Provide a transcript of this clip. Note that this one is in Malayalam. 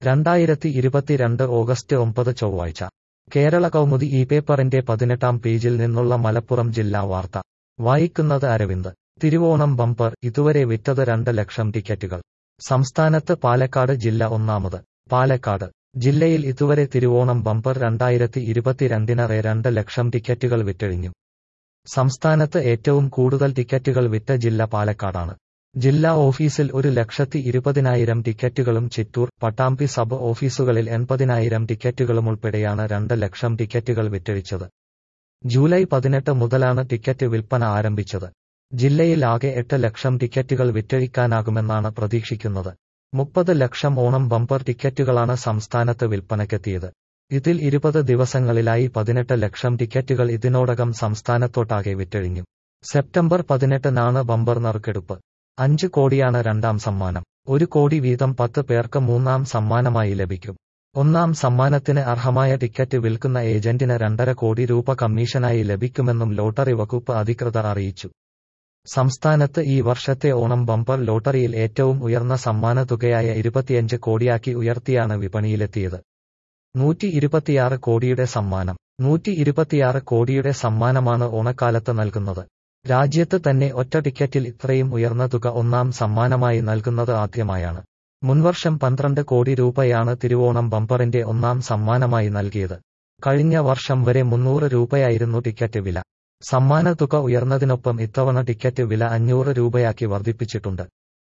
രണ്ടായിരത്തി ഇരുപത്തിരണ്ട് ഓഗസ്റ്റ് ഒമ്പത് ചൊവ്വാഴ്ച കേരള കൗമുദി ഈ പേപ്പറിന്റെ പതിനെട്ടാം പേജിൽ നിന്നുള്ള മലപ്പുറം ജില്ലാ വാർത്ത വായിക്കുന്നത് അരവിന്ദ് തിരുവോണം ബമ്പർ ഇതുവരെ വിറ്റത് രണ്ട് ലക്ഷം ടിക്കറ്റുകൾ സംസ്ഥാനത്ത് പാലക്കാട് ജില്ല ഒന്നാമത് പാലക്കാട് ജില്ലയിൽ ഇതുവരെ തിരുവോണം ബമ്പർ രണ്ടായിരത്തി ഇരുപത്തിരണ്ടിനറെ രണ്ട് ലക്ഷം ടിക്കറ്റുകൾ വിറ്റഴിഞ്ഞു സംസ്ഥാനത്ത് ഏറ്റവും കൂടുതൽ ടിക്കറ്റുകൾ വിറ്റ ജില്ല പാലക്കാടാണ് ജില്ലാ ഓഫീസിൽ ഒരു ലക്ഷത്തി ഇരുപതിനായിരം ടിക്കറ്റുകളും ചിറ്റൂർ പട്ടാമ്പി സബ് ഓഫീസുകളിൽ എൺപതിനായിരം ടിക്കറ്റുകളും ഉൾപ്പെടെയാണ് രണ്ട് ലക്ഷം ടിക്കറ്റുകൾ വിറ്റഴിച്ചത് ജൂലൈ പതിനെട്ട് മുതലാണ് ടിക്കറ്റ് വിൽപ്പന ആരംഭിച്ചത് ജില്ലയിൽ ആകെ എട്ട് ലക്ഷം ടിക്കറ്റുകൾ വിറ്റഴിക്കാനാകുമെന്നാണ് പ്രതീക്ഷിക്കുന്നത് മുപ്പത് ലക്ഷം ഓണം ബമ്പർ ടിക്കറ്റുകളാണ് സംസ്ഥാനത്ത് വിൽപ്പനയ്ക്കെത്തിയത് ഇതിൽ ഇരുപത് ദിവസങ്ങളിലായി പതിനെട്ട് ലക്ഷം ടിക്കറ്റുകൾ ഇതിനോടകം സംസ്ഥാനത്തൊട്ടാകെ വിറ്റഴിഞ്ഞു സെപ്റ്റംബർ പതിനെട്ടിനാണ് ബമ്പർ നറുക്കെടുപ്പ് അഞ്ച് കോടിയാണ് രണ്ടാം സമ്മാനം ഒരു കോടി വീതം പത്ത് പേർക്ക് മൂന്നാം സമ്മാനമായി ലഭിക്കും ഒന്നാം സമ്മാനത്തിന് അർഹമായ ടിക്കറ്റ് വിൽക്കുന്ന ഏജന്റിന് രണ്ടര കോടി രൂപ കമ്മീഷനായി ലഭിക്കുമെന്നും ലോട്ടറി വകുപ്പ് അധികൃതർ അറിയിച്ചു സംസ്ഥാനത്ത് ഈ വർഷത്തെ ഓണം ബമ്പർ ലോട്ടറിയിൽ ഏറ്റവും ഉയർന്ന സമ്മാന തുകയായ ഇരുപത്തിയഞ്ച് കോടിയാക്കി ഉയർത്തിയാണ് വിപണിയിലെത്തിയത് നൂറ്റി ഇരുപത്തിയാറ് കോടിയുടെ സമ്മാനം നൂറ്റി ഇരുപത്തിയാറ് കോടിയുടെ സമ്മാനമാണ് ഓണക്കാലത്ത് നൽകുന്നത് രാജ്യത്ത് തന്നെ ഒറ്റ ടിക്കറ്റിൽ ഇത്രയും ഉയർന്ന തുക ഒന്നാം സമ്മാനമായി നൽകുന്നത് ആദ്യമായാണ് മുൻവർഷം പന്ത്രണ്ട് കോടി രൂപയാണ് തിരുവോണം ബമ്പറിന്റെ ഒന്നാം സമ്മാനമായി നൽകിയത് കഴിഞ്ഞ വർഷം വരെ മുന്നൂറ് രൂപയായിരുന്നു ടിക്കറ്റ് വില സമ്മാന തുക ഉയർന്നതിനൊപ്പം ഇത്തവണ ടിക്കറ്റ് വില അഞ്ഞൂറ് രൂപയാക്കി വർദ്ധിപ്പിച്ചിട്ടുണ്ട്